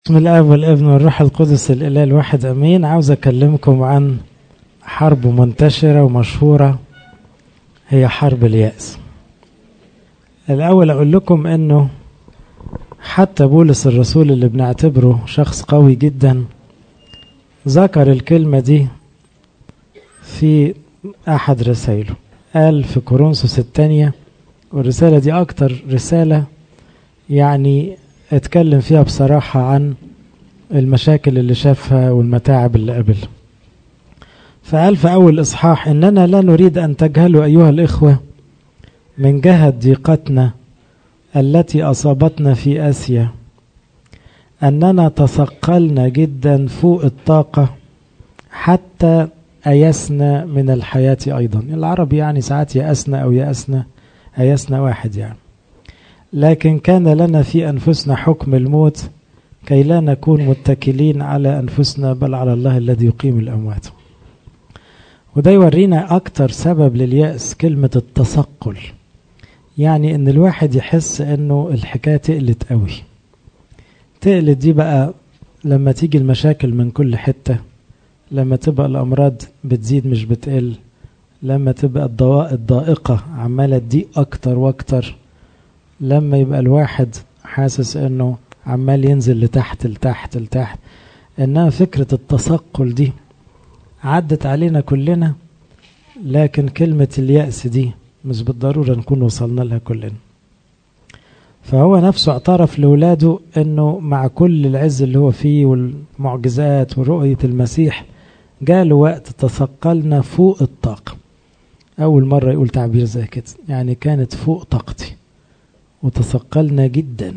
بسم الله والابن والروح القدس الاله الواحد امين عاوز اكلمكم عن حرب منتشره ومشهوره هي حرب الياس الاول اقول لكم انه حتى بولس الرسول اللي بنعتبره شخص قوي جدا ذكر الكلمه دي في احد رسائله قال في كورنثوس الثانيه والرساله دي اكتر رساله يعني اتكلم فيها بصراحة عن المشاكل اللي شافها والمتاعب اللي قابلها فقال في أول إصحاح إننا لا نريد أن تجهلوا أيها الإخوة من جهة ضيقتنا التي أصابتنا في آسيا أننا تثقلنا جدا فوق الطاقة حتى أيسنا من الحياة أيضا العرب يعني ساعات يأسنا أو يأسنا أيسنا واحد يعني لكن كان لنا في أنفسنا حكم الموت كي لا نكون متكلين على أنفسنا بل على الله الذي يقيم الأموات وده يورينا أكتر سبب لليأس كلمة التثقل يعني إن الواحد يحس إنه الحكاية تقلت قوي تقلت دي بقى لما تيجي المشاكل من كل حتة لما تبقى الأمراض بتزيد مش بتقل لما تبقى الضوائق الضائقة عمالة تضيق أكتر وأكتر لما يبقى الواحد حاسس انه عمال ينزل لتحت لتحت لتحت انها فكرة التثقل دي عدت علينا كلنا لكن كلمة اليأس دي مش بالضرورة نكون وصلنا لها كلنا فهو نفسه اعترف لولاده انه مع كل العز اللي هو فيه والمعجزات ورؤية المسيح جاله وقت تثقلنا فوق الطاقة أول مرة يقول تعبير زي كده يعني كانت فوق طاقتي وتثقلنا جدا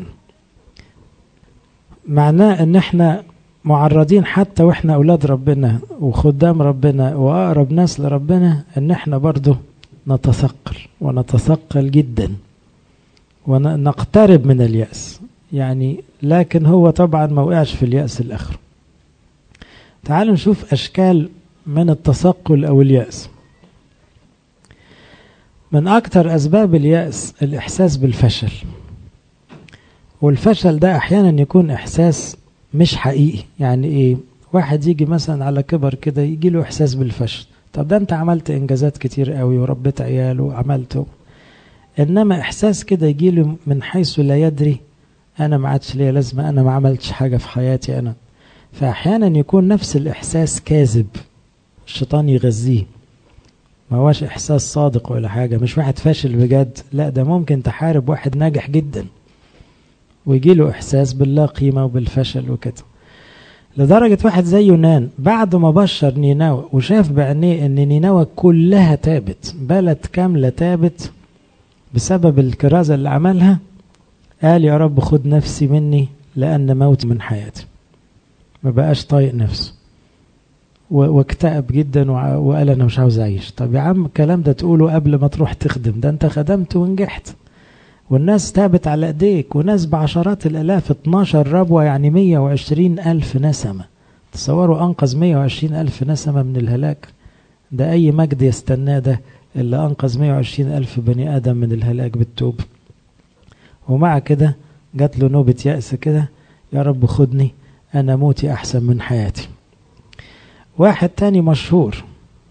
معناه ان احنا معرضين حتى واحنا اولاد ربنا وخدام ربنا واقرب ناس لربنا ان احنا برضه نتثقل ونتثقل جدا ونقترب من اليأس يعني لكن هو طبعا ما وقعش في اليأس الاخر تعالوا نشوف اشكال من التثقل او اليأس من أكثر أسباب اليأس الإحساس بالفشل والفشل ده أحيانا يكون إحساس مش حقيقي يعني إيه واحد يجي مثلا على كبر كده يجي له إحساس بالفشل طب ده أنت عملت إنجازات كتير قوي وربيت عياله وعملته إنما إحساس كده يجي له من حيث لا يدري أنا ما عادش ليا لازمة أنا ما عملتش حاجة في حياتي أنا فأحيانا يكون نفس الإحساس كاذب الشيطان يغذيه ما هوش احساس صادق ولا حاجه مش واحد فاشل بجد لا ده ممكن تحارب واحد ناجح جدا ويجي له احساس باللا قيمه وبالفشل وكده لدرجه واحد زي يونان بعد ما بشر نينوى وشاف بعينيه ان نينوى كلها تابت بلد كامله تابت بسبب الكرازه اللي عملها قال يا رب خد نفسي مني لان موت من حياتي ما بقاش طايق نفسه واكتئب جدا وقال انا مش عاوز اعيش طب يا عم الكلام ده تقوله قبل ما تروح تخدم ده انت خدمت ونجحت والناس تابت على ايديك وناس بعشرات الالاف 12 ربوة يعني 120 الف نسمة تصوروا انقذ 120 الف نسمة من الهلاك ده اي مجد يستناه ده اللي انقذ 120 الف بني ادم من الهلاك بالتوب ومع كده جات له نوبة يأس كده يا رب خدني انا موتي احسن من حياتي واحد تاني مشهور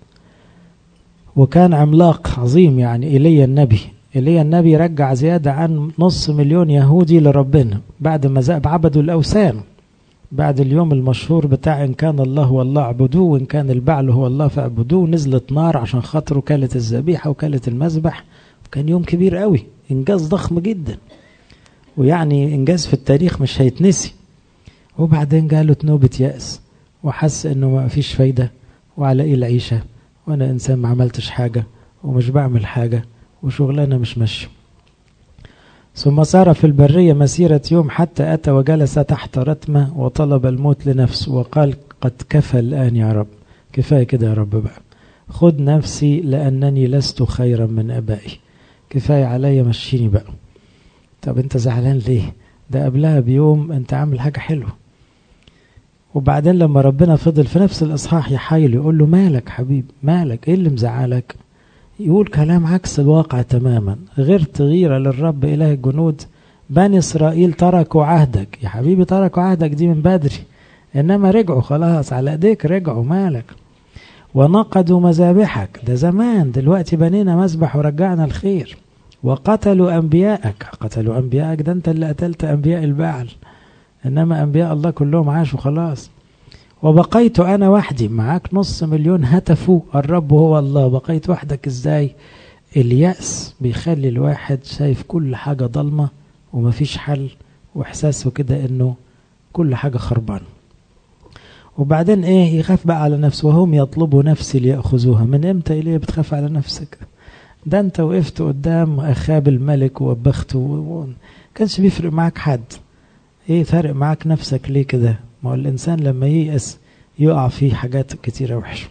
وكان عملاق عظيم يعني ايليا النبي ايليا النبي رجع زيادة عن نص مليون يهودي لربنا بعد ما عبدوا الأوثان بعد اليوم المشهور بتاع إن كان الله هو الله اعبدوه وإن كان البعل هو الله فاعبدوه نزلت نار عشان خاطره كلت الذبيحة وكلت المذبح وكان يوم كبير قوي إنجاز ضخم جدا ويعني إنجاز في التاريخ مش هيتنسي وبعدين جاله نوبة يأس وحس انه ما فيش فايدة وعلى ايه العيشة وانا انسان ما عملتش حاجة ومش بعمل حاجة وشغلانة مش ماشية ثم سار في البرية مسيرة يوم حتى أتى وجلس تحت رتمة وطلب الموت لنفسه وقال قد كفى الآن يا رب كفاية كده يا رب بقى خد نفسي لأنني لست خيرا من أبائي كفاية عليا مشيني بقى طب انت زعلان ليه ده قبلها بيوم انت عامل حاجة حلوة وبعدين لما ربنا فضل في نفس الإصحاح يحايل يقول له مالك حبيب مالك ايه اللي مزعلك يقول كلام عكس الواقع تماما غير تغير للرب إله الجنود بني إسرائيل تركوا عهدك يا حبيبي تركوا عهدك دي من بدري إنما رجعوا خلاص على إيديك رجعوا مالك ونقضوا مذابحك ده زمان دلوقتي بنينا مذبح ورجعنا الخير وقتلوا أنبياءك قتلوا أنبياءك ده أنت اللي قتلت أنبياء البعل إنما أنبياء الله كلهم عاشوا خلاص وبقيت أنا وحدي معاك نص مليون هتفوا الرب هو الله بقيت وحدك إزاي اليأس بيخلي الواحد شايف كل حاجة ضلمة ومفيش حل وإحساسه كده إنه كل حاجة خربان وبعدين إيه يخاف بقى على نفسه وهم يطلبوا نفسي ليأخذوها من إمتى إليه بتخاف على نفسك ده أنت وقفت قدام أخاب الملك ووبخته و... كانش بيفرق معاك حد إيه فارق معاك نفسك ليه كده ما هو الإنسان لما ييأس يقع فيه حاجات كتيرة وحشة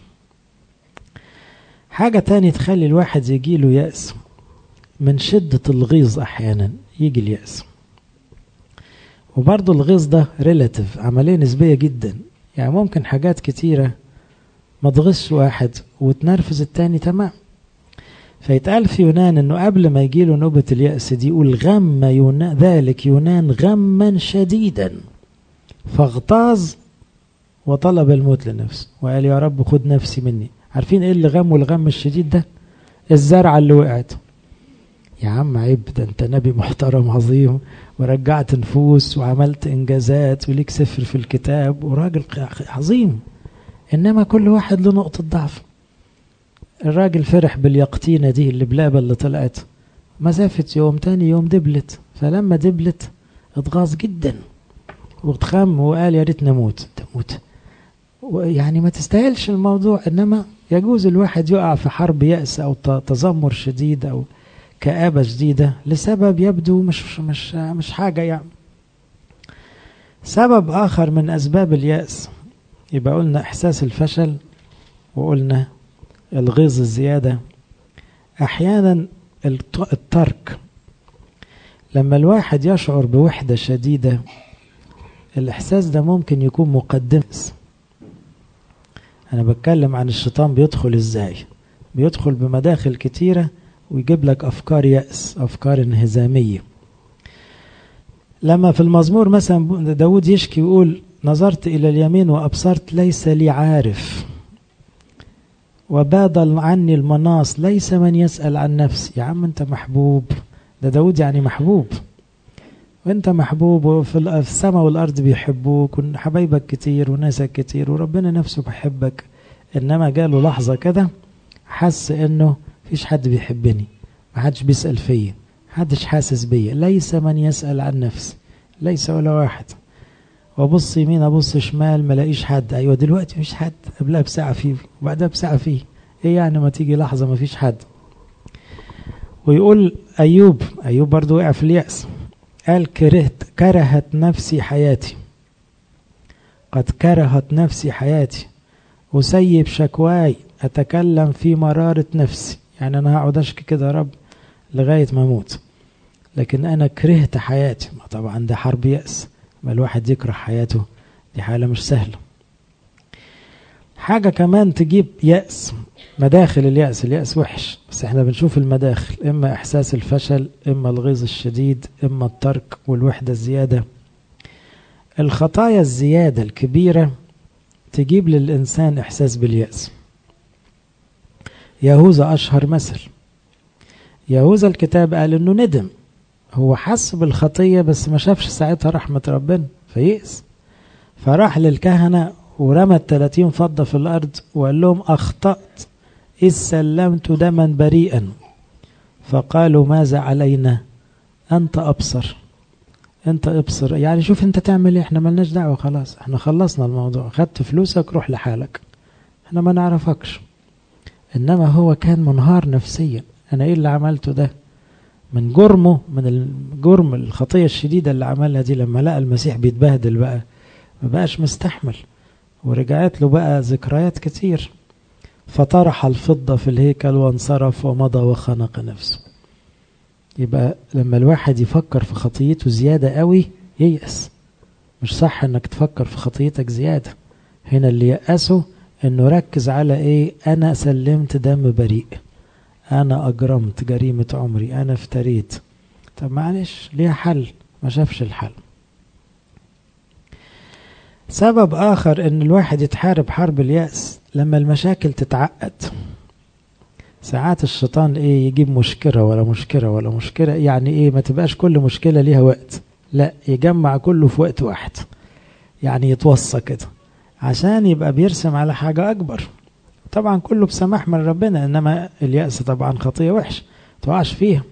حاجة تاني تخلي الواحد يجيله يأس من شدة الغيظ أحيانا يجي اليأس وبرضه الغيظ ده ريلاتيف عملية نسبية جدا يعني ممكن حاجات كتيرة ما تغش واحد وتنرفز التاني تمام فيتقال في يونان انه قبل ما يجيله نوبة اليأس دي يقول غم يونان ذلك يونان غما شديدا فاغتاظ وطلب الموت لنفسه وقال يا رب خد نفسي مني عارفين ايه اللي غم والغم الشديد ده الزرعة اللي وقعت يا عم عيب ده انت نبي محترم عظيم ورجعت نفوس وعملت انجازات وليك سفر في الكتاب وراجل عظيم انما كل واحد له نقطة ضعف الراجل فرح باليقطينة دي اللي بلابة اللي طلعت مسافة يوم تاني يوم دبلت فلما دبلت اتغاظ جدا واتخم وقال يا ريت نموت تموت يعني ما تستاهلش الموضوع انما يجوز الواحد يقع في حرب يأس او تذمر شديد او كآبة شديدة لسبب يبدو مش مش مش حاجة يعني سبب آخر من أسباب اليأس يبقى قلنا إحساس الفشل وقلنا الغيظ الزيادة أحيانا الترك لما الواحد يشعر بوحدة شديدة الإحساس ده ممكن يكون مقدم أنا بتكلم عن الشيطان بيدخل إزاي بيدخل بمداخل كتيرة ويجيب لك أفكار يأس أفكار انهزامية لما في المزمور مثلا داود يشكي ويقول نظرت إلى اليمين وأبصرت ليس لي عارف وباد عني المناص ليس من يسأل عن نفسي يا عم أنت محبوب ده داود يعني محبوب وانت محبوب وفي السماء والارض بيحبوك وحبايبك كتير وناسك كتير وربنا نفسه بيحبك انما جاله لحظة كده حس انه مفيش حد بيحبني محدش بيسأل فيا محدش حاسس بيا ليس من يسأل عن نفسي ليس ولا واحد وابص يمين ابص شمال ملاقيش حد ايوه دلوقتي مفيش حد قبلها بساعة فيه وبعدها بساعة فيه ايه يعني ما تيجي لحظة مفيش حد ويقول ايوب ايوب برضو وقع في اليأس قال كرهت كرهت نفسي حياتي قد كرهت نفسي حياتي أسيب شكواي أتكلم في مرارة نفسي يعني أنا هقعد أشكي كده يا رب لغاية ما أموت لكن أنا كرهت حياتي ما طبعا ده حرب يأس ما الواحد يكره حياته دي حالة مش سهلة حاجة كمان تجيب يأس مداخل اليأس اليأس وحش بس احنا بنشوف المداخل اما احساس الفشل اما الغيظ الشديد اما الترك والوحدة الزيادة الخطايا الزيادة الكبيرة تجيب للإنسان إحساس باليأس يهوذا أشهر مثل يهوذا الكتاب قال إنه ندم هو حس بالخطية بس ما شافش ساعتها رحمة ربنا فيئس فراح للكهنة ورمى التلاتين فضة في الأرض وقال لهم أخطأت إذ سلمت دما بريئا فقالوا ماذا علينا أنت أبصر أنت أبصر يعني شوف أنت تعمل إيه إحنا ملناش دعوة خلاص إحنا خلصنا الموضوع خدت فلوسك روح لحالك إحنا ما نعرفكش إنما هو كان منهار نفسيا أنا إيه اللي عملته ده من جرمه من الجرم الخطية الشديدة اللي عملها دي لما لقى المسيح بيتبهدل بقى ما بقاش مستحمل ورجعت له بقى ذكريات كتير فطرح الفضة في الهيكل وانصرف ومضى وخنق نفسه يبقى لما الواحد يفكر في خطيته زيادة قوي ييأس مش صح انك تفكر في خطيتك زيادة هنا اللي يأسه انه ركز على ايه انا سلمت دم بريء انا اجرمت جريمة عمري انا افتريت طب معلش ليها حل ما شافش الحل سبب آخر إن الواحد يتحارب حرب اليأس لما المشاكل تتعقد ساعات الشيطان إيه يجيب مشكلة ولا مشكلة ولا مشكلة يعني إيه ما تبقاش كل مشكلة ليها وقت لا يجمع كله في وقت واحد يعني يتوصى كده عشان يبقى بيرسم على حاجة أكبر طبعا كله بسماح من ربنا إنما اليأس طبعا خطية وحش تقعش فيها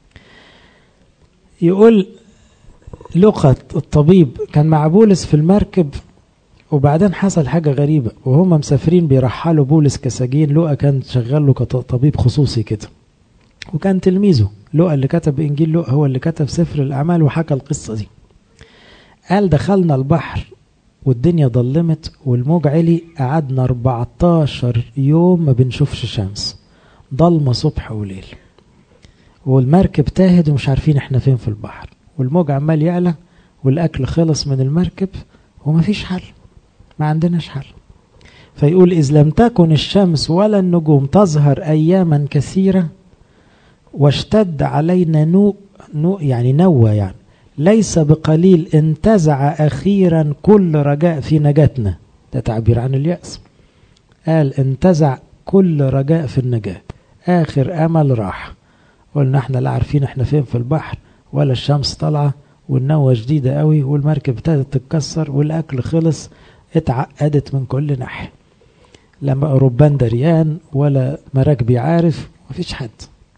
يقول لقط الطبيب كان مع بولس في المركب وبعدين حصل حاجة غريبة وهم مسافرين بيرحلوا بولس كسجين لقى كان شغال له كطبيب خصوصي كده وكان تلميذه لقى اللي كتب إنجيل لقى هو اللي كتب سفر الأعمال وحكى القصة دي قال دخلنا البحر والدنيا ضلمت والموج علي قعدنا 14 يوم ما بنشوفش شمس ضلمة صبح وليل والمركب تاهد ومش عارفين احنا فين في البحر والموج عمال يعلى والأكل خلص من المركب ومفيش حل ما عندناش حل فيقول إذ لم تكن الشمس ولا النجوم تظهر أياما كثيرة واشتد علينا نوء نوء يعني نوى يعني ليس بقليل انتزع أخيرا كل رجاء في نجاتنا ده تعبير عن اليأس قال انتزع كل رجاء في النجاة آخر أمل راح قلنا احنا لا عارفين احنا فين في البحر ولا الشمس طالعة والنوة شديدة قوي والمركب ابتدت تتكسر والأكل خلص اتعقدت من كل ناحية لما ربان دريان ولا مراكبي عارف مفيش حد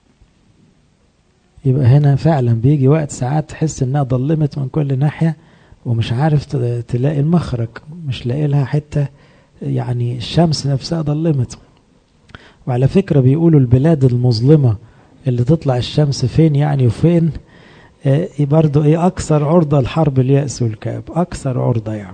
يبقى هنا فعلا بيجي وقت ساعات تحس انها ضلمت من كل ناحية ومش عارف تلاقي المخرج مش لاقي لها حتة يعني الشمس نفسها ضلمت وعلى فكرة بيقولوا البلاد المظلمة اللي تطلع الشمس فين يعني وفين آه برضو ايه اكثر عرضة لحرب اليأس والكآب اكثر عرضة يعني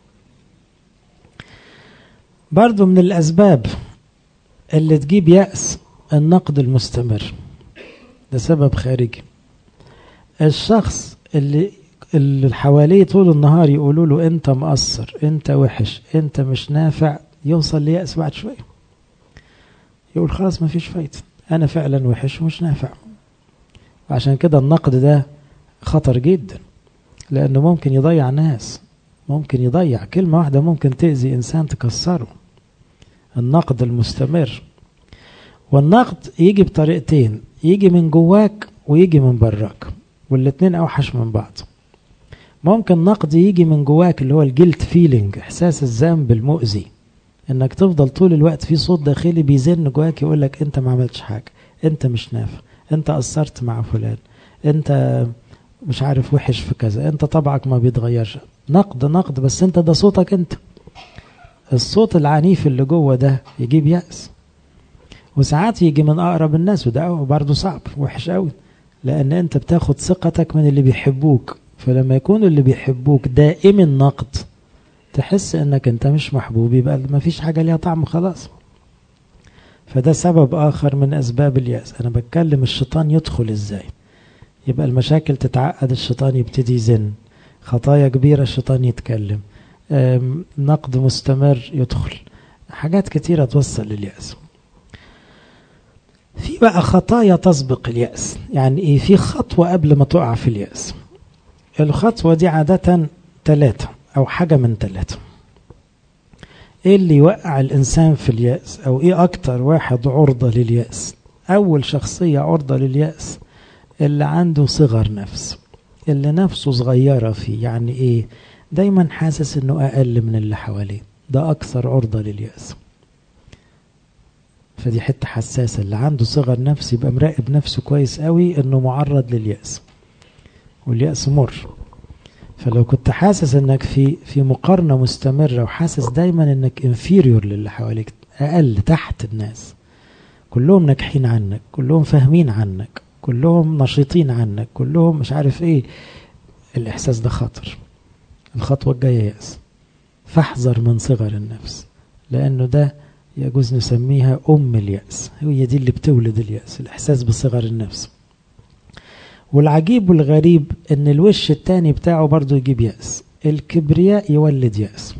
برضو من الاسباب اللي تجيب يأس النقد المستمر ده سبب خارجي الشخص اللي اللي حواليه طول النهار يقولوا له انت مقصر انت وحش انت مش نافع يوصل ليأس بعد شوية يقول خلاص ما فيش فايدة انا فعلا وحش ومش نافع وعشان كده النقد ده خطر جدا لانه ممكن يضيع ناس ممكن يضيع كلمة واحدة ممكن تأذي انسان تكسره النقد المستمر والنقد يجي بطريقتين يجي من جواك ويجي من براك والاتنين اوحش من بعض ممكن نقد يجي من جواك اللي هو الجلت فيلينج احساس الذنب المؤذي انك تفضل طول الوقت في صوت داخلي بيزن جواك يقول لك انت ما عملتش حاجه انت مش نافع انت قصرت مع فلان انت مش عارف وحش في كذا انت طبعك ما بيتغيرش نقد نقد بس انت ده صوتك انت الصوت العنيف اللي جوه ده يجيب يأس وساعات يجي من أقرب الناس وده برضه صعب وحش قوي لأن أنت بتاخد ثقتك من اللي بيحبوك فلما يكونوا اللي بيحبوك دائم النقد تحس انك انت مش محبوب يبقى ما فيش حاجة ليها طعم خلاص فده سبب آخر من أسباب اليأس أنا بتكلم الشيطان يدخل إزاي يبقى المشاكل تتعقد الشيطان يبتدي يزن خطايا كبيرة الشيطان يتكلم نقد مستمر يدخل حاجات كتيرة توصل لليأس في بقى خطايا تسبق اليأس يعني ايه في خطوة قبل ما تقع في اليأس الخطوة دي عادة ثلاثة أو حاجة من ثلاثة ايه اللي يوقع الإنسان في اليأس أو ايه أكتر واحد عرضة لليأس أول شخصية عرضة لليأس اللي عنده صغر نفس اللي نفسه صغيرة فيه يعني ايه دايما حاسس انه أقل من اللي حواليه ده أكثر عرضة لليأس فدي حتة حساسة اللي عنده صغر نفس يبقى مراقب نفسه كويس قوي انه معرض لليأس واليأس مر فلو كنت حاسس انك في في مقارنة مستمرة وحاسس دايما انك انفيريور للي حواليك اقل تحت الناس كلهم ناجحين عنك كلهم فاهمين عنك كلهم نشيطين عنك كلهم مش عارف ايه الاحساس ده خطر الخطوة الجاية يأس فاحذر من صغر النفس لانه ده يجوز نسميها أم اليأس هي دي اللي بتولد اليأس الإحساس بصغر النفس والعجيب والغريب ان الوش التاني بتاعه برضو يجيب يأس الكبرياء يولد يأس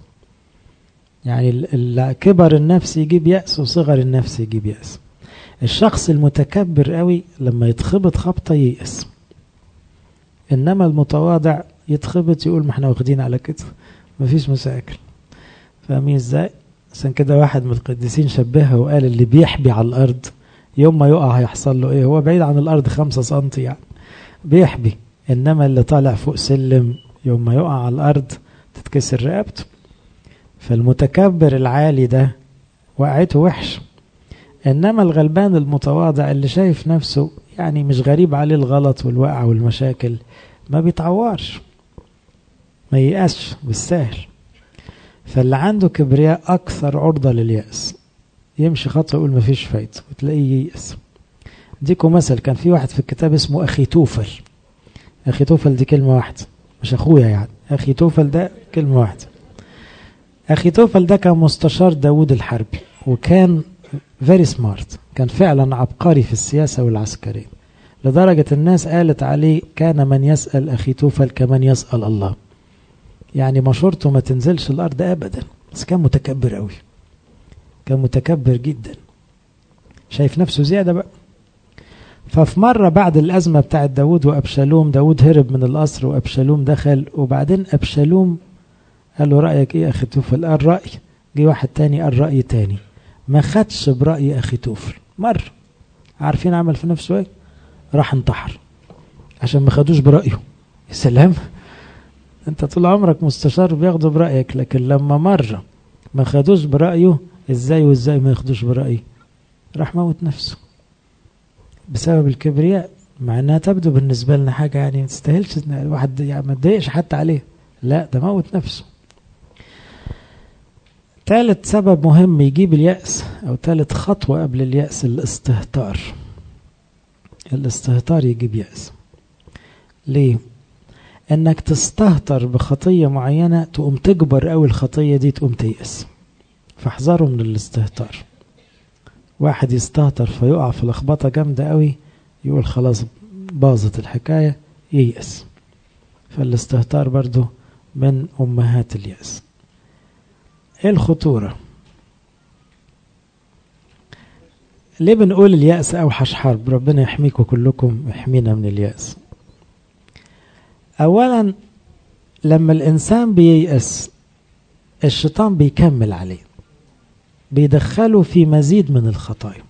يعني كبر النفس يجيب يأس وصغر النفس يجيب يأس الشخص المتكبر قوي لما يتخبط خبطة ييأس إنما المتواضع يتخبط يقول ما احنا واخدين على كده مفيش مشاكل فاهمين ازاي عشان كده واحد من القديسين شبهها وقال اللي بيحبي على الأرض يوم ما يقع هيحصل له ايه هو بعيد عن الأرض خمسة سنتي يعني بيحبي إنما اللي طالع فوق سلم يوم ما يقع على الأرض تتكسر رقبته فالمتكبر العالي ده وقعته وحش إنما الغلبان المتواضع اللي شايف نفسه يعني مش غريب عليه الغلط والوقع والمشاكل ما بيتعورش ما ييأسش بالسهل فاللي عنده كبرياء أكثر عرضة لليأس يمشي خطوة يقول مفيش فايدة وتلاقيه ييأس اديكم مثل كان في واحد في الكتاب اسمه أخي توفل أخي توفل دي كلمة واحدة مش أخويا يعني أخي توفل ده كلمة واحدة أخي توفل ده كان مستشار داود الحربي وكان فيري سمارت كان فعلا عبقري في السياسة والعسكرية لدرجة الناس قالت عليه كان من يسأل أخي توفل كمن يسأل الله يعني مشورته ما تنزلش الأرض أبدا بس كان متكبر قوي كان متكبر جدا شايف نفسه زيادة بقى ففي مرة بعد الأزمة بتاعت داود وأبشالوم داود هرب من القصر وأبشالوم دخل وبعدين أبشالوم قال له رأيك إيه أخي توفل قال رأي جه واحد تاني قال رأي تاني ما خدش برأي أخي توفل مرة عارفين عمل في نفسه إيه راح انتحر عشان ما خدوش برأيه يا سلام انت طول عمرك مستشار بياخدوا برأيك لكن لما مرة ما خدوش برأيه ازاي وازاي ما ياخدوش برأيه راح موت نفسه بسبب الكبرياء مع انها تبدو بالنسبة لنا حاجة يعني ما تستاهلش ان الواحد يعني ما تضايقش حتى عليه لا ده موت نفسه ثالث سبب مهم يجيب اليأس او ثالث خطوة قبل اليأس الاستهتار الاستهتار يجيب يأس ليه انك تستهتر بخطية معينة تقوم تكبر قوي الخطية دي تقوم تيأس فاحذروا من الاستهتار واحد يستهتر فيقع في لخبطة جامدة قوي يقول خلاص باظت الحكاية ييأس فالاستهتار برضو من أمهات اليأس ايه الخطورة ليه بنقول اليأس أوحش حرب ربنا يحميكم كلكم يحمينا من اليأس أولا لما الإنسان بييأس الشيطان بيكمل عليه بيدخله في مزيد من الخطايا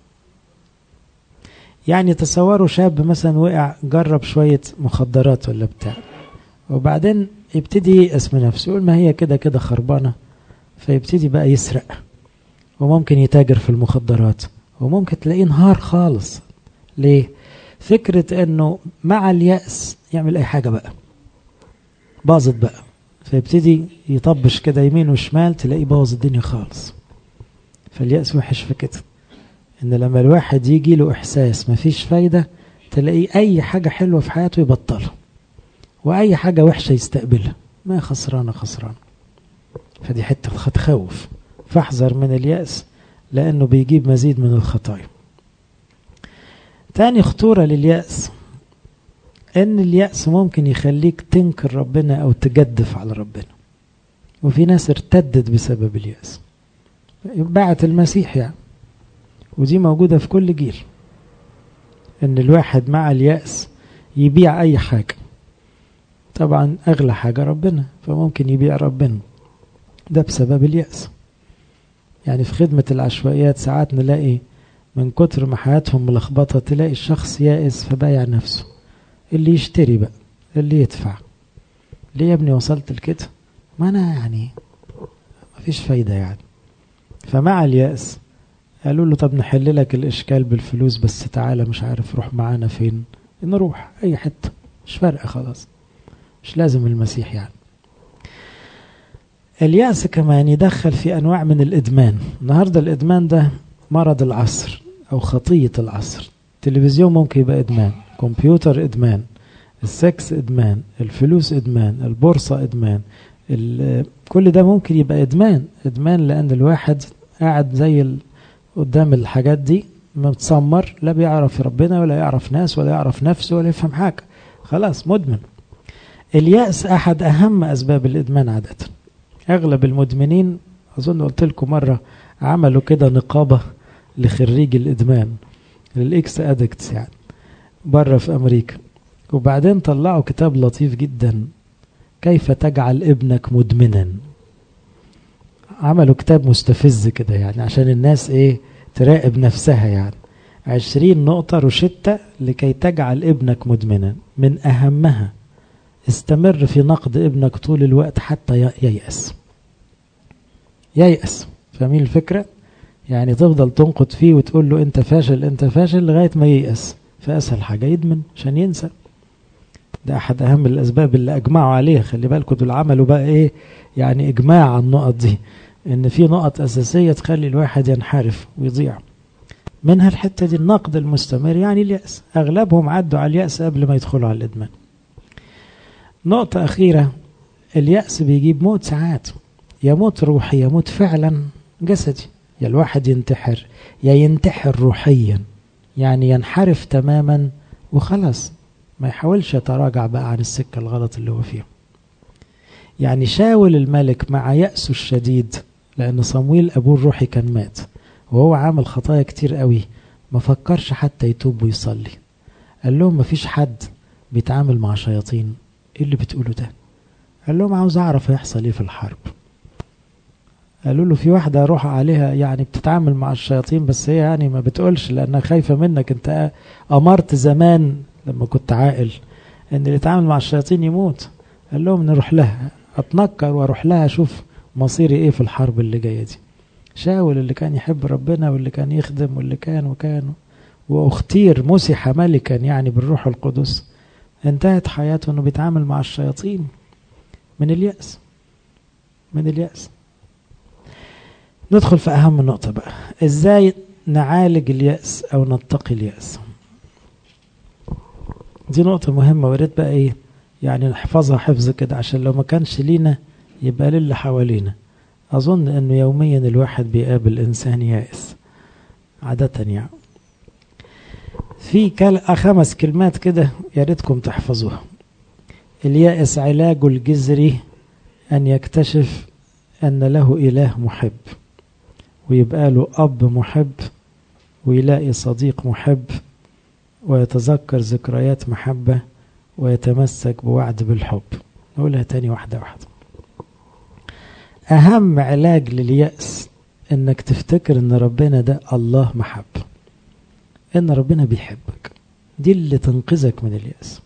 يعني تصوروا شاب مثلا وقع جرب شوية مخدرات ولا بتاع وبعدين يبتدي ييأس من نفسه يقول ما هي كده كده خربانة فيبتدي بقى يسرق وممكن يتاجر في المخدرات وممكن تلاقيه انهار خالص ليه فكرة انه مع اليأس يعمل اي حاجة بقى باظت بقى فيبتدي يطبش كده يمين وشمال تلاقيه باظ الدنيا خالص فاليأس وحش في كده ان لما الواحد يجي له احساس مفيش فايدة تلاقيه اي حاجة حلوة في حياته يبطلها واي حاجة وحشة يستقبلها ما خسرانة خسرانة فدي حتة تخوف فاحذر من اليأس لأنه بيجيب مزيد من الخطايا تاني خطورة لليأس ان اليأس ممكن يخليك تنكر ربنا او تجدف على ربنا وفي ناس ارتدت بسبب اليأس باعت المسيح يعني ودي موجودة في كل جيل ان الواحد مع اليأس يبيع اي حاجة طبعا اغلى حاجة ربنا فممكن يبيع ربنا ده بسبب اليأس يعني في خدمة العشوائيات ساعات نلاقي من كتر ما حياتهم ملخبطة تلاقي الشخص يائس فبايع نفسه اللي يشتري بقى اللي يدفع ليه يا ابني وصلت لكده ما انا يعني مفيش فايدة يعني فمع اليأس قالوا له طب نحل لك الاشكال بالفلوس بس تعالى مش عارف روح معانا فين نروح اي حتة مش فارقة خلاص مش لازم المسيح يعني اليأس كمان يدخل في أنواع من الإدمان النهاردة الإدمان ده مرض العصر أو خطية العصر التلفزيون ممكن يبقى إدمان كمبيوتر إدمان السكس إدمان الفلوس إدمان البورصة إدمان كل ده ممكن يبقى إدمان إدمان لأن الواحد قاعد زي ال... قدام الحاجات دي متسمر لا بيعرف ربنا ولا يعرف ناس ولا يعرف نفسه ولا يفهم حاجة خلاص مدمن اليأس أحد أهم أسباب الإدمان عادةً اغلب المدمنين اظن قلت لكم مره عملوا كده نقابه لخريج الادمان للاكس ادكتس يعني بره في امريكا وبعدين طلعوا كتاب لطيف جدا كيف تجعل ابنك مدمنا عملوا كتاب مستفز كده يعني عشان الناس ايه تراقب نفسها يعني عشرين نقطة روشتة لكي تجعل ابنك مدمنا من أهمها استمر في نقد ابنك طول الوقت حتى ييأس ييأس فاهمين الفكرة يعني تفضل تنقد فيه وتقول له انت فاشل انت فاشل لغاية ما ييأس فأسهل حاجة يدمن عشان ينسى ده أحد أهم الأسباب اللي أجمعوا عليها خلي بالكم دول عملوا بقى إيه يعني إجماع على النقط دي إن في نقط أساسية تخلي الواحد ينحرف ويضيع منها الحتة دي النقد المستمر يعني اليأس أغلبهم عدوا على اليأس قبل ما يدخلوا على الإدمان نقطة أخيرة اليأس بيجيب موت ساعات يموت روحي يموت فعلا جسدي يا الواحد ينتحر يا ينتحر روحيا يعني ينحرف تماما وخلاص ما يحاولش يتراجع بقى عن السكة الغلط اللي هو فيها يعني شاول الملك مع يأسه الشديد لأن صمويل أبوه الروحي كان مات وهو عامل خطايا كتير قوي ما فكرش حتى يتوب ويصلي قال لهم ما فيش حد بيتعامل مع شياطين ايه اللي بتقوله ده قال لهم عاوز اعرف هيحصل ايه في الحرب قالوا له في واحدة روح عليها يعني بتتعامل مع الشياطين بس هي يعني ما بتقولش لأنها خايفة منك أنت أمرت زمان لما كنت عاقل أن اللي يتعامل مع الشياطين يموت قال لهم نروح لها أتنكر وأروح لها أشوف مصيري إيه في الحرب اللي جاية دي شاول اللي كان يحب ربنا واللي كان يخدم واللي كان وكان واختير مسح ملكا يعني بالروح القدس انتهت حياته انه بيتعامل مع الشياطين من اليأس من اليأس ندخل في أهم نقطة بقى إزاي نعالج اليأس أو نتقي اليأس دي نقطة مهمة وريت بقى إيه يعني نحفظها حفظ كده عشان لو ما كانش لينا يبقى للي حوالينا أظن أنه يوميا الواحد بيقابل إنسان يائس عادة يعني في كل خمس كلمات كده يا ريتكم تحفظوها اليائس علاجه الجذري أن يكتشف أن له إله محب ويبقى له أب محب ويلاقي صديق محب ويتذكر ذكريات محبة ويتمسك بوعد بالحب نقولها تاني واحدة واحدة أهم علاج لليأس إنك تفتكر إن ربنا ده الله محب إن ربنا بيحبك دي اللي تنقذك من اليأس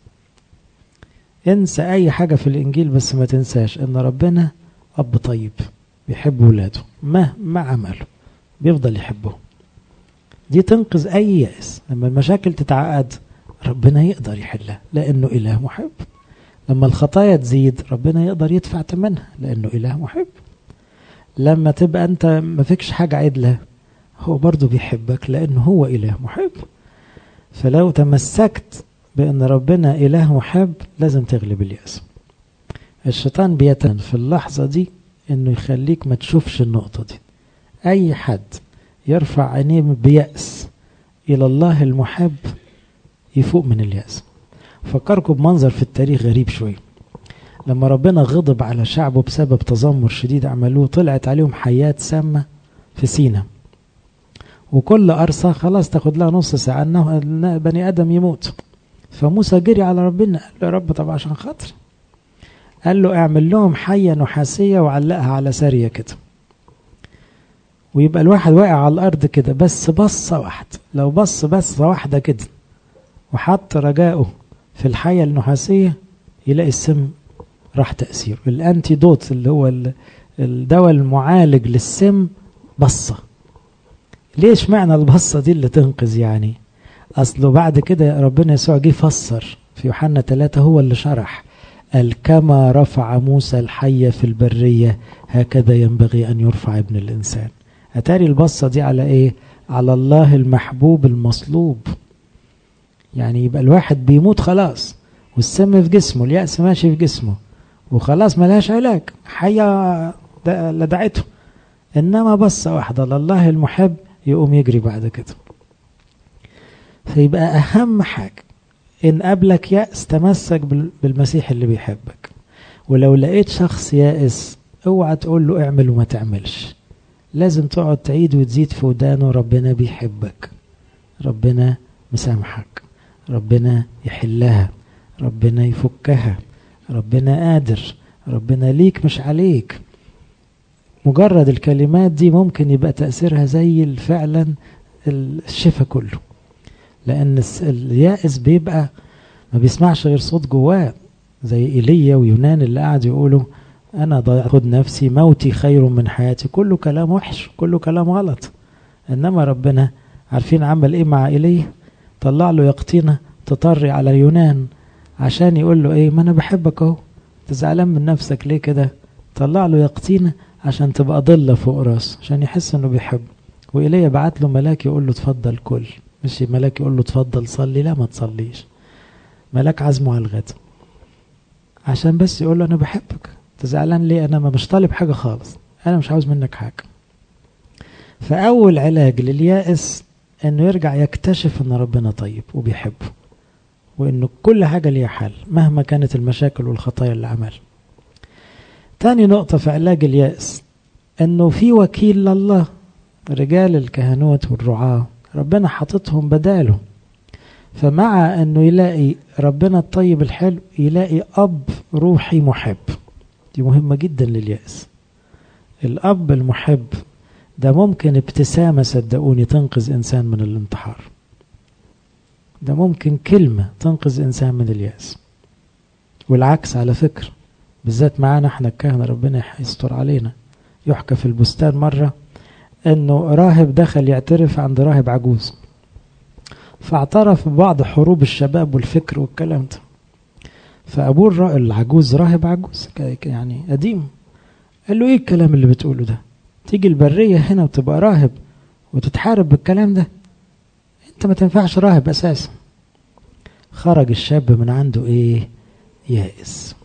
انسى أي حاجة في الإنجيل بس ما تنساش إن ربنا أب طيب بيحب ولاده مهما عملوا بيفضل يحبهم دي تنقذ أي يأس لما المشاكل تتعقد ربنا يقدر يحلها لأنه إله محب لما الخطايا تزيد ربنا يقدر يدفع ثمنها لأنه إله محب لما تبقى أنت ما فيكش حاجة عدلة هو برضه بيحبك لأنه هو إله محب فلو تمسكت بأن ربنا إله محب لازم تغلب اليأس الشيطان بيتن في اللحظة دي أنه يخليك ما تشوفش النقطة دي أي حد يرفع عينيه بيأس إلى الله المحب يفوق من اليأس فكركم بمنظر في التاريخ غريب شوية لما ربنا غضب على شعبه بسبب تذمر شديد عملوه طلعت عليهم حيات سامة في سينا وكل قرصة خلاص تاخد لها نص ساعة انه بني ادم يموت فموسى جري على ربنا قال له يا رب طب عشان خاطري قال له اعمل لهم حية نحاسية وعلقها على سارية كده ويبقى الواحد واقع على الارض كده بس بصة واحدة لو بص بصة واحدة كده وحط رجائه في الحية النحاسية يلاقي السم راح تأثيره الانتي دوت اللي هو الدواء المعالج للسم بصة ليش معنى البصة دي اللي تنقذ يعني أصله بعد كده ربنا يسوع جه فسر في يوحنا ثلاثة هو اللي شرح قال كما رفع موسى الحية في البرية هكذا ينبغي أن يرفع ابن الإنسان أتاري البصة دي على إيه على الله المحبوب المصلوب يعني يبقى الواحد بيموت خلاص والسم في جسمه اليأس ماشي في جسمه وخلاص ملهاش علاج حية لدعته إنما بصة واحدة لله المحب يقوم يجري بعد كده فيبقى أهم حاجة إن قبلك يأس تمسك بالمسيح اللي بيحبك ولو لقيت شخص يائس اوعى تقول له اعمل وما تعملش لازم تقعد تعيد وتزيد في ودانه ربنا بيحبك ربنا مسامحك ربنا يحلها ربنا يفكها ربنا قادر ربنا ليك مش عليك مجرد الكلمات دي ممكن يبقى تأثيرها زي فعلا الشفا كله لأن اليائس بيبقى ما بيسمعش غير صوت جواه زي إيليا ويونان اللي قاعد يقولوا أنا خد نفسي موتي خير من حياتي كله كلام وحش كله كلام غلط إنما ربنا عارفين عمل إيه مع إيليا طلع له يقطينة تطري على يونان عشان يقول له إيه ما أنا بحبك أهو تزعلان من نفسك ليه كده طلع له يقطينة عشان تبقى ضلة فوق راسه عشان يحس إنه بيحبه وإيليا بعت له ملاك يقول له اتفضل كل مش ملاك يقول له اتفضل صلي لا ما تصليش ملاك عزمه على الغد عشان بس يقول له انا بحبك تزعلان ليه انا ما مش طالب حاجه خالص انا مش عاوز منك حاجه فاول علاج لليائس انه يرجع يكتشف ان ربنا طيب وبيحبه وانه كل حاجه ليها حل مهما كانت المشاكل والخطايا اللي عملها تاني نقطه في علاج اليأس انه في وكيل لله رجال الكهنوت والرعاه ربنا حاططهم بداله فمع انه يلاقي ربنا الطيب الحلو يلاقي اب روحي محب دي مهمة جدا لليأس الاب المحب ده ممكن ابتسامة صدقوني تنقذ انسان من الانتحار ده ممكن كلمة تنقذ انسان من اليأس والعكس على فكرة بالذات معانا احنا الكهنة ربنا يستر علينا يحكى في البستان مرة انه راهب دخل يعترف عند راهب عجوز فاعترف ببعض حروب الشباب والفكر والكلام ده فابوه العجوز راهب عجوز يعني قديم قال له ايه الكلام اللي بتقوله ده تيجي البرية هنا وتبقى راهب وتتحارب بالكلام ده انت ما تنفعش راهب اساسا خرج الشاب من عنده ايه يائس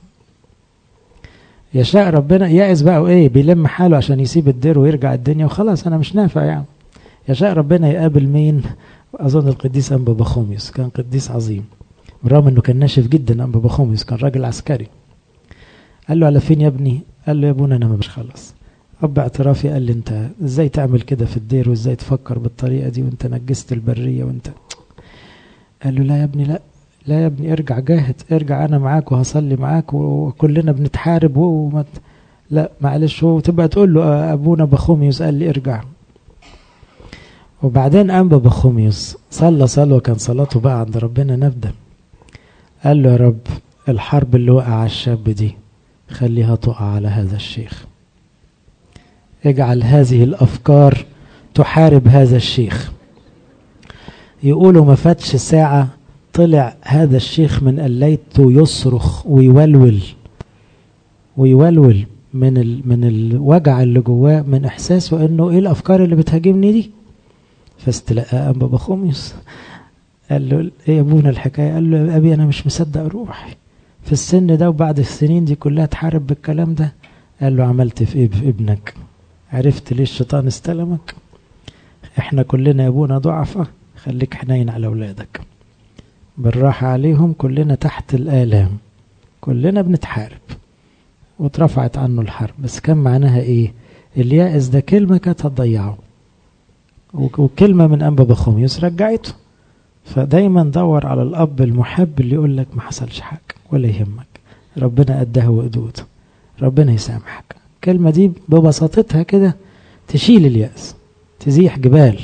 يشاء ربنا يائس بقى وايه بيلم حاله عشان يسيب الدير ويرجع الدنيا وخلاص انا مش نافع يعني يشاء ربنا يقابل مين اظن القديس انبا بخوميوس كان قديس عظيم بالرغم انه كان ناشف جدا انبا بخوميوس كان راجل عسكري قال له على فين يا ابني قال له يا ابونا انا مش خلص اب اعترافي قال لي انت ازاي تعمل كده في الدير وازاي تفكر بالطريقه دي وانت نجست البريه وانت قال له لا يا ابني لا لا يا ابني ارجع جاهد ارجع انا معاك وهصلي معاك وكلنا بنتحارب وما لا معلش هو تبقى تقول له ابونا بخوميوس قال لي ارجع وبعدين قام بخوميوس صلى صلوة كان صلاته بقى عند ربنا نبدأ قال له يا رب الحرب اللي وقع على الشاب دي خليها تقع على هذا الشيخ اجعل هذه الأفكار تحارب هذا الشيخ يقولوا ما فاتش ساعة طلع هذا الشيخ من قليته يصرخ ويولول ويولول من ال من الوجع اللي جواه من احساسه انه ايه الافكار اللي بتهاجمني دي فاستلقى أنبا بخوميوس قال له ايه يا ابونا الحكايه قال له يا ابي انا مش مصدق روحي في السن ده وبعد السنين دي كلها تحارب بالكلام ده قال له عملت في ايه في ابنك عرفت ليه الشيطان استلمك احنا كلنا يا ابونا ضعفة خليك حنين على اولادك بالراحة عليهم كلنا تحت الآلام كلنا بنتحارب واترفعت عنه الحرب بس كان معناها ايه اليائس ده كلمة كانت هتضيعه وكلمة من أنبا بخوميوس رجعته فدايما دور على الأب المحب اللي يقول لك ما حصلش حاجة ولا يهمك ربنا قدها وقدوده ربنا يسامحك الكلمة دي ببساطتها كده تشيل اليأس تزيح جبال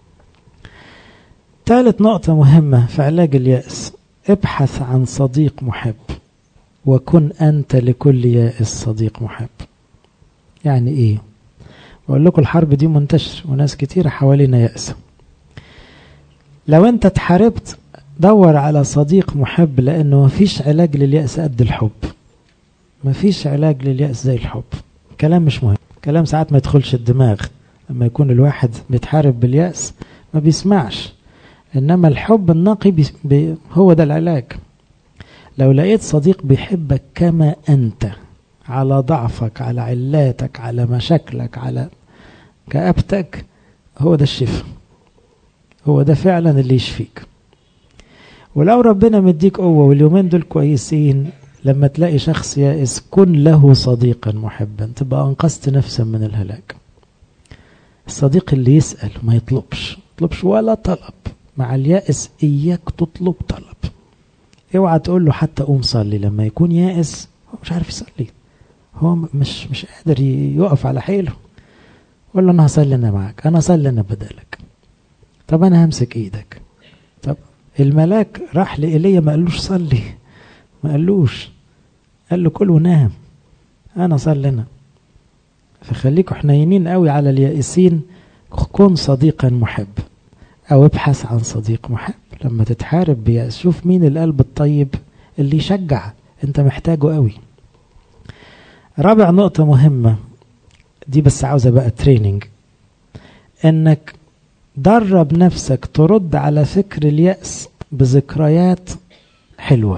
ثالث نقطة مهمة في علاج اليأس ابحث عن صديق محب وكن أنت لكل يائس صديق محب يعني إيه بقول لكم الحرب دي منتشر وناس كتير حوالينا يأسة لو انت اتحاربت دور على صديق محب لانه مفيش علاج لليأس قد الحب مفيش علاج لليأس زي الحب كلام مش مهم كلام ساعات ما يدخلش الدماغ لما يكون الواحد بيتحارب باليأس ما بيسمعش انما الحب النقي بي بي هو ده العلاج لو لقيت صديق بيحبك كما انت على ضعفك على علاتك على مشاكلك على كآبتك هو ده الشفاء هو ده فعلا اللي يشفيك ولو ربنا مديك قوة واليومين دول كويسين لما تلاقي شخص يائس كن له صديقا محبا تبقى أنقذت نفسا من الهلاك الصديق اللي يسأل ما يطلبش يطلبش ولا طلب مع اليائس إياك تطلب طلب اوعى تقول له حتى قوم صلي لما يكون يائس هو مش عارف يصلي هو مش مش قادر يقف على حيله قول له انا هصلي انا معاك انا هصلي انا بدالك طب انا همسك ايدك طب الملاك راح لإيليا ما قالوش صلي ما قالوش قال له كل ونام انا صلي انا فخليكوا حنينين قوي على اليائسين كن صديقا محب او ابحث عن صديق محب لما تتحارب بيأس شوف مين القلب الطيب اللي يشجع انت محتاجه قوي رابع نقطة مهمة دي بس عاوزة بقى تريننج انك درب نفسك ترد على فكر اليأس بذكريات حلوة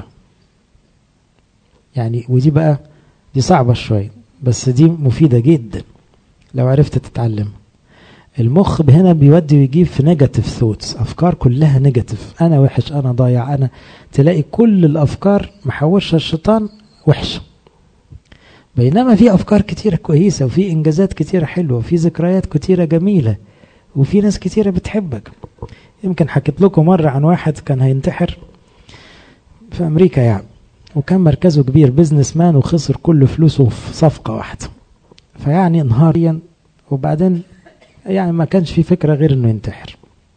يعني ودي بقى دي صعبة شوية بس دي مفيدة جدا لو عرفت تتعلم المخ هنا بيودي ويجيب في نيجاتيف ثوتس افكار كلها نيجاتيف انا وحش انا ضايع انا تلاقي كل الافكار محوشها الشيطان وحشه بينما في افكار كتيره كويسه وفي انجازات كتيره حلوه وفي ذكريات كتيره جميله وفي ناس كتيره بتحبك يمكن حكيت لكم مره عن واحد كان هينتحر في امريكا يعني وكان مركزه كبير بيزنس مان وخسر كل فلوسه في صفقه واحده فيعني نهاريا وبعدين يعني ما كانش في فكرة غير انه ينتحر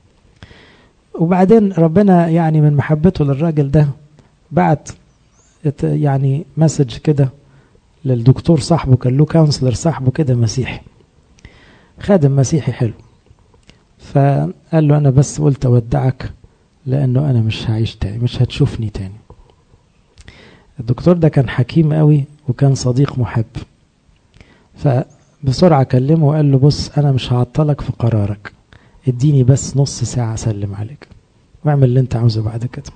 وبعدين ربنا يعني من محبته للراجل ده بعت يعني مسج كده للدكتور صاحبه كان له كونسلر صاحبه كده مسيحي خادم مسيحي حلو فقال له انا بس قلت اودعك لانه انا مش هعيش تاني مش هتشوفني تاني الدكتور ده كان حكيم قوي وكان صديق محب ف بسرعة كلمه وقال له بص أنا مش هعطلك في قرارك اديني بس نص ساعة أسلم عليك واعمل اللي أنت عاوزه بعد كده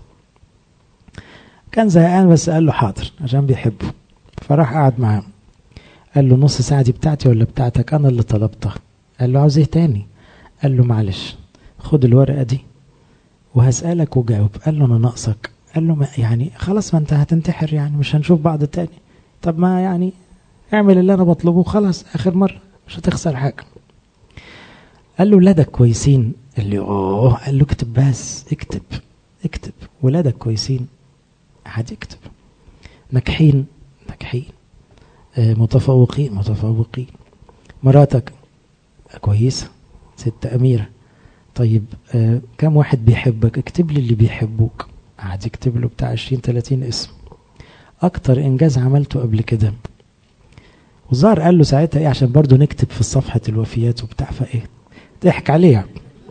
كان زهقان بس قال له حاضر عشان بيحبه فراح قعد معاه قال له نص ساعة دي بتاعتي ولا بتاعتك أنا اللي طلبتها قال له عاوز إيه تاني قال له معلش خد الورقة دي وهسألك وجاوب قال له أنا ناقصك قال له ما يعني خلاص ما أنت هتنتحر يعني مش هنشوف بعض تاني طب ما يعني اعمل اللي انا بطلبه خلاص اخر مرة مش هتخسر حاجة قال له ولادك كويسين قال له اوه قال له اكتب بس اكتب اكتب ولادك كويسين عاد اكتب ناجحين ناجحين اه متفوقين متفوقين مراتك كويسة ست أميرة طيب اه كم واحد بيحبك اكتب لي اللي بيحبوك عاد يكتب له بتاع 20 30 اسم اكتر انجاز عملته قبل كده وظهر قال له ساعتها ايه عشان برضه نكتب في صفحة الوفيات وبتاع فايه ضحك عليه يعني.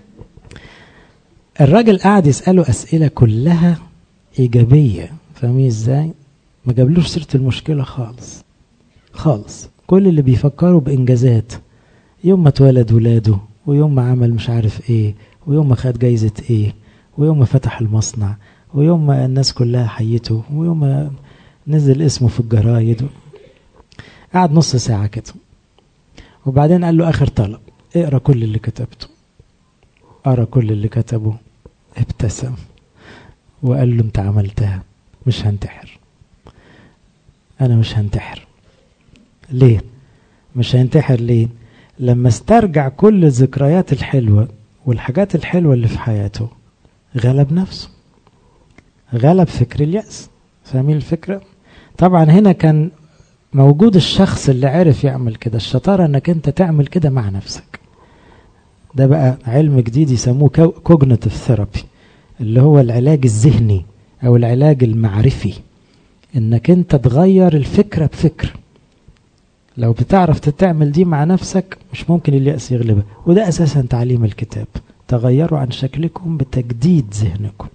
الراجل قعد يسأله أسئلة كلها إيجابية فاهمين ازاي ما جابلوش سيرة المشكلة خالص خالص كل اللي بيفكروا بإنجازات يوم ما اتولد ولاده ويوم ما عمل مش عارف ايه ويوم ما خد جايزة ايه ويوم ما فتح المصنع ويوم ما الناس كلها حيته ويوم ما نزل اسمه في الجرايد قعد نص ساعة كده وبعدين قال له آخر طلب اقرا كل اللي كتبته قرا كل اللي كتبه ابتسم وقال له انت عملتها مش هنتحر انا مش هنتحر ليه مش هينتحر ليه لما استرجع كل الذكريات الحلوة والحاجات الحلوة اللي في حياته غلب نفسه غلب فكر اليأس فاهمين الفكرة طبعا هنا كان موجود الشخص اللي عرف يعمل كده الشطارة انك انت تعمل كده مع نفسك ده بقى علم جديد يسموه كوجنيتيف ثيرابي اللي هو العلاج الذهني او العلاج المعرفي انك انت تغير الفكرة بفكر لو بتعرف تعمل دي مع نفسك مش ممكن اليأس يغلبك وده اساسا تعليم الكتاب تغيروا عن شكلكم بتجديد ذهنكم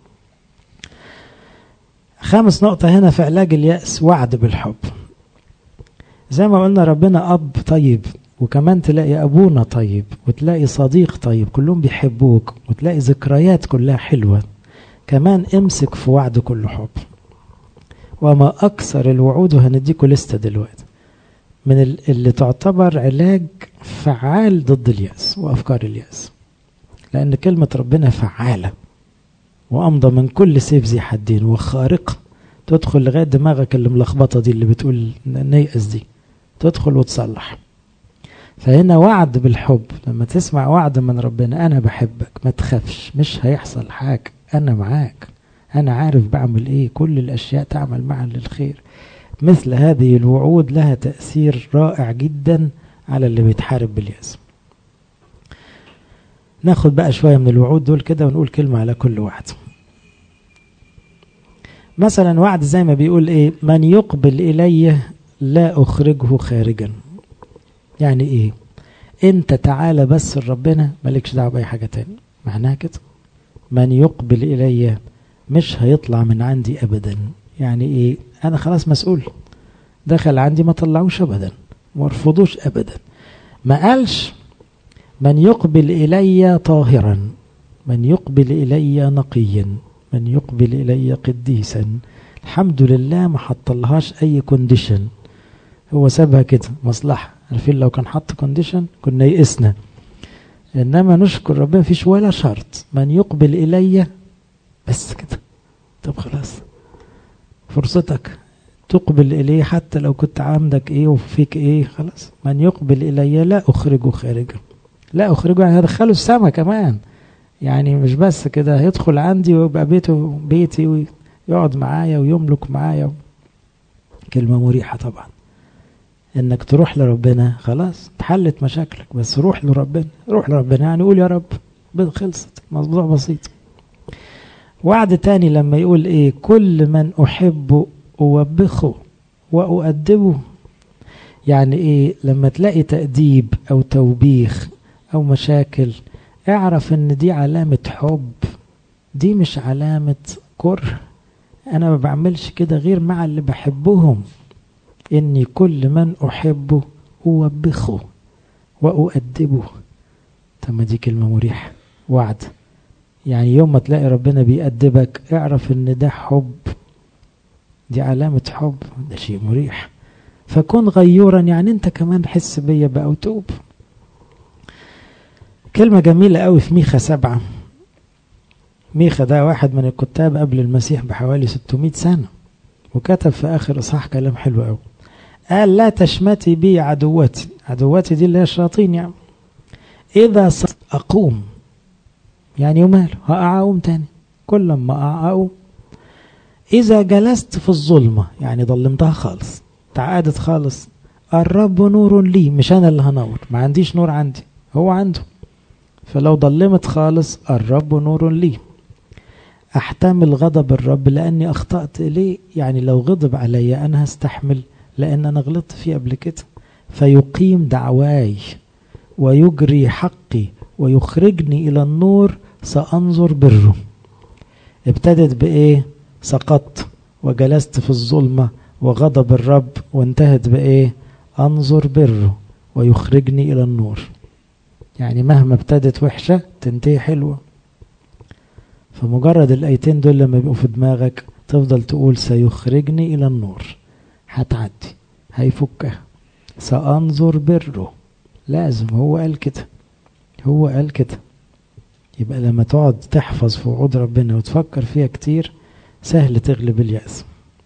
خامس نقطة هنا في علاج اليأس وعد بالحب زي ما قلنا ربنا أب طيب وكمان تلاقي أبونا طيب وتلاقي صديق طيب كلهم بيحبوك وتلاقي ذكريات كلها حلوة كمان امسك في وعد كل حب وما أكثر الوعود وهنديكوا لستة دلوقتي من اللي تعتبر علاج فعال ضد اليأس وأفكار اليأس لأن كلمة ربنا فعالة وأمضى من كل سيف ذي حدين وخارقة تدخل لغاية دماغك اللي ملخبطة دي اللي بتقول نيأس دي تدخل وتصلح فهنا وعد بالحب لما تسمع وعد من ربنا أنا بحبك ما تخافش مش هيحصل حاجة أنا معاك أنا عارف بعمل إيه كل الأشياء تعمل معا للخير مثل هذه الوعود لها تأثير رائع جدا على اللي بيتحارب باليأس ناخد بقى شوية من الوعود دول كده ونقول كلمة على كل واحد مثلا وعد زي ما بيقول ايه من يقبل الي لا اخرجه خارجا يعني ايه انت تعالى بس لربنا مالكش دعوه باي حاجه تاني معناها كده من يقبل الي مش هيطلع من عندي ابدا يعني ايه انا خلاص مسؤول دخل عندي ما طلعوش ابدا مرفضوش ابدا ما قالش من يقبل الي طاهرا من يقبل الي نقيا من يقبل الي قديسا الحمد لله ما حطلهاش اي كونديشن هو سابها كده مصلحه عارفين لو كان حط كونديشن كنا يئسنا انما نشكر ربنا فيش ولا شرط من يقبل الي بس كده طب خلاص فرصتك تقبل اليه حتى لو كنت عندك ايه وفيك ايه خلاص من يقبل الي لا اخرجه خارجا لا اخرجه يعني هدخله السما كمان يعني مش بس كده هيدخل عندي ويبقى بيته بيتي ويقعد معايا ويملك معايا كلمة مريحة طبعا انك تروح لربنا خلاص اتحلت مشاكلك بس روح لربنا روح لربنا يعني قول يا رب خلصت موضوع بسيط وعد تاني لما يقول ايه كل من احب اوبخه واؤدبه يعني ايه لما تلاقي تأديب او توبيخ او مشاكل اعرف ان دي علامة حب دي مش علامة كره انا ما بعملش كده غير مع اللي بحبهم اني كل من احبه اوبخه واؤدبه طب ما دي كلمة مريحة وعد يعني يوم ما تلاقي ربنا بيأدبك اعرف ان ده حب دي علامة حب ده شيء مريح فكن غيورا يعني انت كمان حس بيا بقى وتوب كلمة جميلة قوي في ميخا سبعة ميخا ده واحد من الكتاب قبل المسيح بحوالي 600 سنة وكتب في آخر إصحاح كلام حلو قوي قال لا تشمتي بي عدوتي عدوتي دي اللي هي الشياطين يعني إذا أقوم يعني وماله هأقوم تاني كل ما أقوم إذا جلست في الظلمة يعني ظلمتها خالص تعقدت خالص الرب نور لي مش أنا اللي هنور ما عنديش نور عندي هو عنده فلو ضلمت خالص الرب نور لي احتمل غضب الرب لاني اخطات اليه يعني لو غضب علي انا هستحمل لان انا غلطت فيه قبل كده فيقيم دعواي ويجري حقي ويخرجني الى النور سانظر بره ابتدت بايه سقطت وجلست في الظلمه وغضب الرب وانتهت بايه انظر بره ويخرجني الى النور يعني مهما ابتدت وحشة تنتهي حلوة فمجرد الآيتين دول لما يبقوا في دماغك تفضل تقول سيخرجني إلى النور هتعدي هيفكها سأنظر بره لازم هو قال كده هو قال كده يبقى لما تقعد تحفظ في وعود ربنا وتفكر فيها كتير سهل تغلب اليأس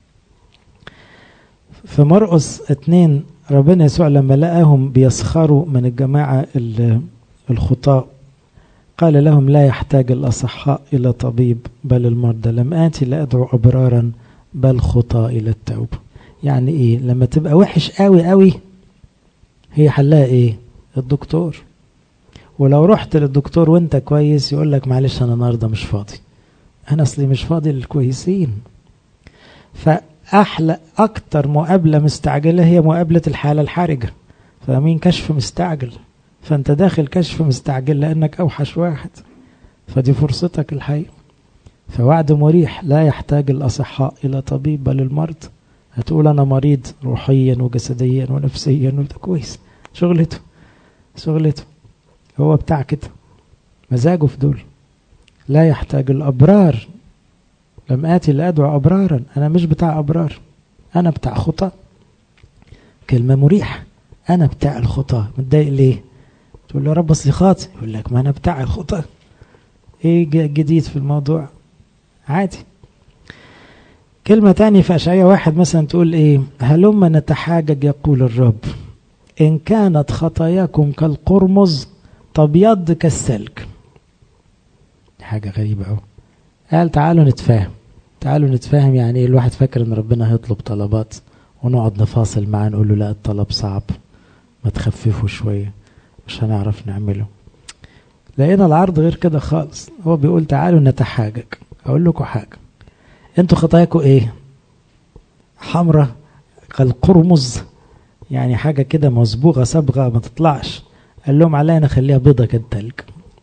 في مرقس اتنين ربنا يسوع لما لقاهم بيسخروا من الجماعة الخطاء قال لهم لا يحتاج الأصحاء إلى طبيب بل المرضى لم آتي لأدعو أبرارا بل خطاء إلى التوبة يعني إيه لما تبقى وحش قوي قوي هي حلها إيه الدكتور ولو رحت للدكتور وانت كويس يقول لك معلش انا النهارده مش فاضي انا اصلي مش فاضي للكويسين فاحلى اكتر مقابله مستعجله هي مقابله الحاله الحرجه فاهمين كشف مستعجل فانت داخل كشف مستعجل لانك اوحش واحد فدي فرصتك الحقيقه فوعد مريح لا يحتاج الاصحاء الى طبيب بل المرض هتقول انا مريض روحيا وجسديا ونفسيا وده كويس شغلته شغلته هو بتاع كده مزاجه في دول لا يحتاج الابرار لم اتي لادعو ابرارا انا مش بتاع ابرار انا بتاع خطى كلمه مريحه انا بتاع الخطى متضايق ليه تقول له يا رب اصلي خاطئ يقول لك ما انا بتاع الخطى ايه جديد في الموضوع عادي كلمة تانية في أشعية واحد مثلا تقول إيه هلما نتحاجج يقول الرب إن كانت خطاياكم كالقرمز تبيض كالثلج حاجة غريبة أوي قال تعالوا نتفاهم تعالوا نتفاهم يعني ايه الواحد فاكر ان ربنا هيطلب طلبات ونقعد نفاصل معاه نقول له لا الطلب صعب ما تخففه شوية مش هنعرف نعمله لقينا العرض غير كده خالص هو بيقول تعالوا نتحاجج اقول لكم حاجة انتوا خطاياكم ايه حمرة كالقرمز يعني حاجة كده مصبوغة صبغة ما تطلعش قال لهم عليا نخليها بيضة كالتلج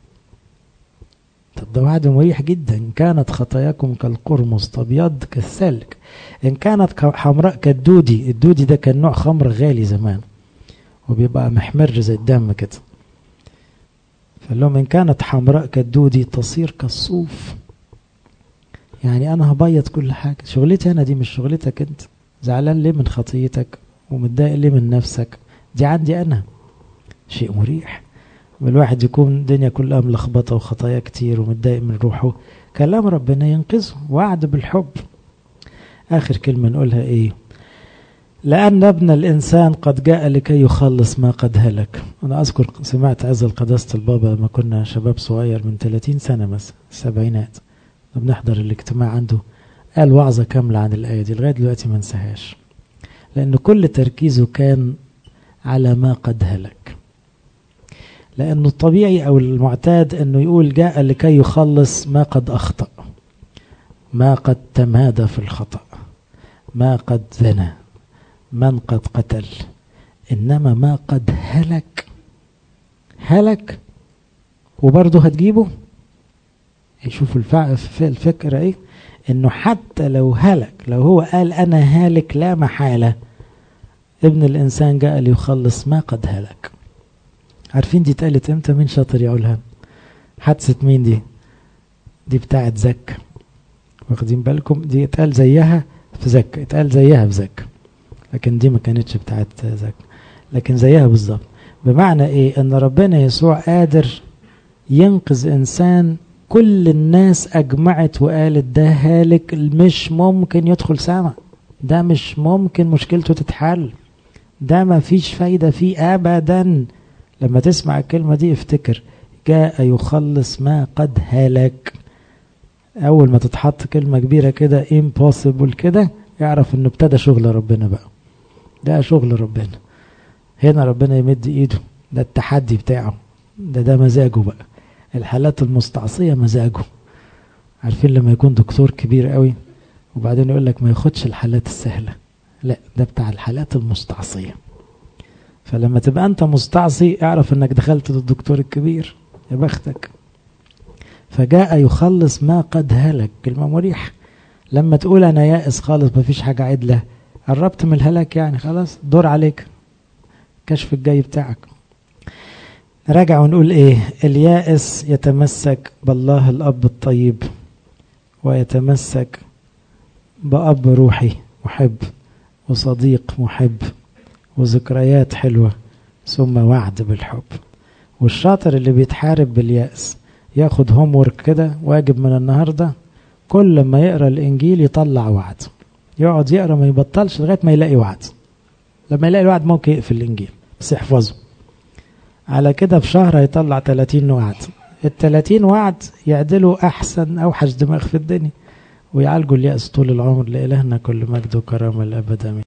طب ده وعد مريح جدا إن كانت خطاياكم كالقرمز تبيض كالثلج إن كانت حمراء كالدودي الدودي ده كان نوع خمر غالي زمان وبيبقى محمر زي الدم كده فقال لهم إن كانت حمراء كالدودي تصير كالصوف يعني أنا هبيض كل حاجة شغلتي أنا دي مش شغلتك أنت زعلان ليه من خطيتك ومتضايق ليه من نفسك دي عندي أنا شيء مريح الواحد يكون الدنيا كلها ملخبطة وخطايا كتير ومتضايق من روحه كلام ربنا ينقذه وعد بالحب آخر كلمة نقولها إيه لأن ابن الإنسان قد جاء لكي يخلص ما قد هلك أنا أذكر سمعت عزل قداسة البابا لما كنا شباب صغير من 30 سنة مثلا السبعينات بنحضر الاجتماع عنده قال وعظة كاملة عن الآية دي لغاية دلوقتي ما انساهاش لأن كل تركيزه كان على ما قد هلك لأنه الطبيعي أو المعتاد أنه يقول جاء لكي يخلص ما قد أخطأ ما قد تمادى في الخطأ ما قد زنى من قد قتل إنما ما قد هلك هلك وبرضه هتجيبه يشوفوا الفع... الفكرة ايه انه حتى لو هلك لو هو قال انا هالك لا محالة ابن الانسان جاء ليخلص ما قد هلك عارفين دي اتقالت امتى مين شاطر يقولها حادثة مين دي دي بتاعت زك واخدين بالكم دي اتقال زيها في زك اتقال زيها في زك لكن دي ما كانتش بتاعت زك لكن زيها بالظبط بمعنى ايه ان ربنا يسوع قادر ينقذ انسان كل الناس اجمعت وقالت ده هالك مش ممكن يدخل سما ده مش ممكن مشكلته تتحل ده ما فيش فايدة فيه ابدا لما تسمع الكلمة دي افتكر جاء يخلص ما قد هلك اول ما تتحط كلمة كبيرة كده impossible كده يعرف انه ابتدى شغل ربنا بقى ده شغل ربنا هنا ربنا يمد ايده ده التحدي بتاعه ده ده مزاجه بقى الحالات المستعصية مزاجه عارفين لما يكون دكتور كبير قوي وبعدين يقول لك ما ياخدش الحالات السهلة لا ده بتاع الحالات المستعصية فلما تبقى انت مستعصي اعرف انك دخلت للدكتور الكبير يا بختك فجاء يخلص ما قد هلك كلمة مريحة لما تقول انا يائس خالص مفيش حاجة عدلة قربت من الهلاك يعني خلاص دور عليك كشف الجاي بتاعك راجع ونقول ايه اليائس يتمسك بالله الاب الطيب ويتمسك باب روحي محب وصديق محب وذكريات حلوة ثم وعد بالحب والشاطر اللي بيتحارب باليأس ياخد هوم ورك كده واجب من النهاردة كل ما يقرأ الإنجيل يطلع وعد يقعد يقرأ ما يبطلش لغاية ما يلاقي وعد لما يلاقي الوعد ممكن يقفل الإنجيل بس يحفظه على كده في شهر هيطلع 30 وعد ال 30 وعد يعدلوا أحسن أوحش دماغ في الدنيا ويعالجوا اليأس طول العمر لإلهنا كل مجد وكرامة الأبد آمين